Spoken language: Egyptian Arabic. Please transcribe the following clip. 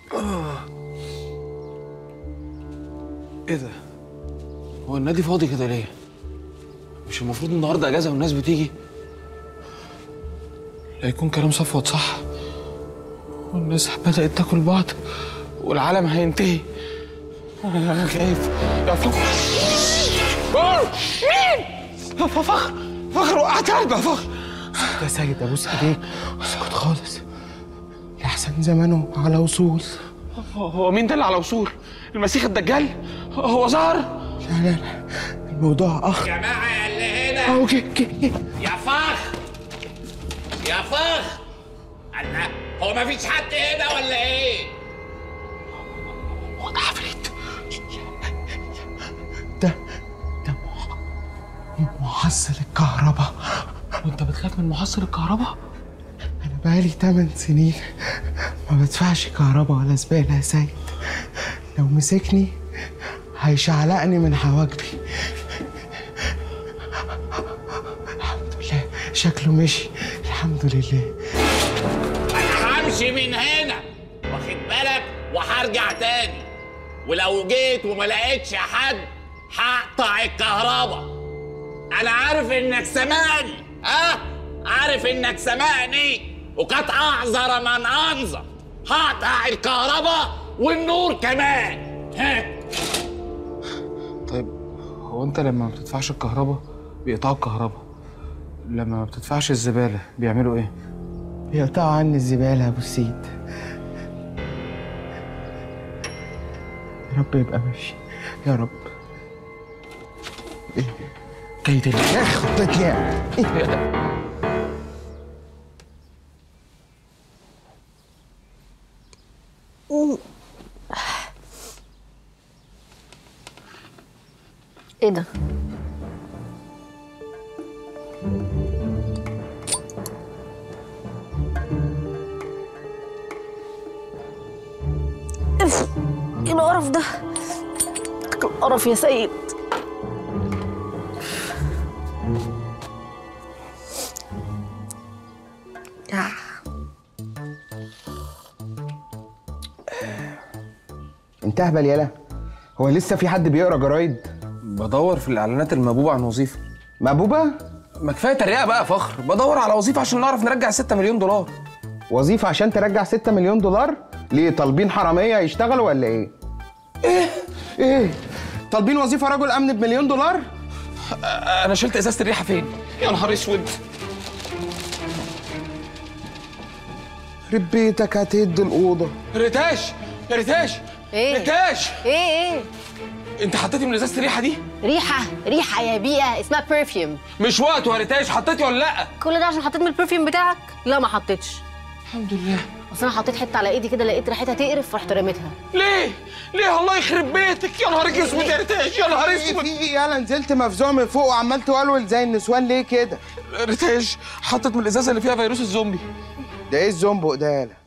ايه ده؟ هو النادي فاضي كده ليه؟ مش المفروض النهارده اجازه والناس بتيجي؟ لا يكون كلام صفوت صح والناس بدأت تاكل بعض والعالم هينتهي انا خايف يا فخر مين؟ فخر فخر وقعت قلبي يا فخر يا سيد ابوس ايديك اسكت خالص لحسن زمانه على وصول هو مين ده اللي على وصول؟ المسيح الدجال؟ هو ظهر؟ لا لا لا الموضوع اخ جماعة يا اللي هنا أهو جه جه يا فخ يا فخ الله هو مفيش حد هنا ولا ايه؟ هو ده عفريت ده ده مح- محصل الكهرباء وانت بتخاف من محصل الكهرباء؟ انا بقالي 8 سنين ما بدفعش كهرباء ولا زباله يا سيد لو مسكني هيشعلقني من حواجبي الحمد لله شكله مشي الحمد لله انا همشي من هنا واخد بالك وهرجع تاني ولو جيت وما لقيتش حد هقطع الكهرباء انا عارف انك سامعني ها عارف انك سامعني وقد اعذر من انظر هقطع الكهرباء والنور كمان ها طيب هو انت لما ما بتدفعش الكهرباء بيقطعوا الكهرباء لما ما بتدفعش الزبالة بيعملوا ايه؟ بيقطعوا عني الزباله يا ابو السيد يا رب يبقى ماشي يا رب جاي تاني يا اخي خطتني ايه ده؟ اف ايه القرف ده؟ القرف يا سيد آه. انت اهبل يالا هو لسه في حد بيقرا جرايد بدور في الاعلانات المبوبة عن وظيفة مبوبه ما كفايه تريقه بقى يا فخر بدور على وظيفه عشان نعرف نرجع 6 مليون دولار وظيفه عشان ترجع 6 مليون دولار ليه طالبين حراميه يشتغلوا ولا ايه ايه ايه طالبين وظيفه رجل امن بمليون دولار انا شلت ازازه الريحه فين يا نهار اسود رب بيتك هتهد الاوضه ريتاش يا ريتاش ايه؟ ريتاش ايه ايه؟ انت حطيتي من ازازه الريحه دي ريحة ريحة يا بيئة اسمها برفيوم مش وقته يا ريتاش حطيتي ولا لا كل ده عشان حطيت من البرفيوم بتاعك؟ لا ما حطيتش الحمد لله اصل انا حطيت حتة على ايدي كده لقيت ريحتها تقرف فرحت رميتها ليه ليه الله يخرب بيتك يا نهارك اسود يا ريتاش يا نهار ايه اسود في ايه يالا نزلت مفزوع من فوق وعمال تولول زي النسوان ليه كده ريتاش حطت من الازازه اللي فيها فيروس الزومبي ده ايه الزنبق ده يالا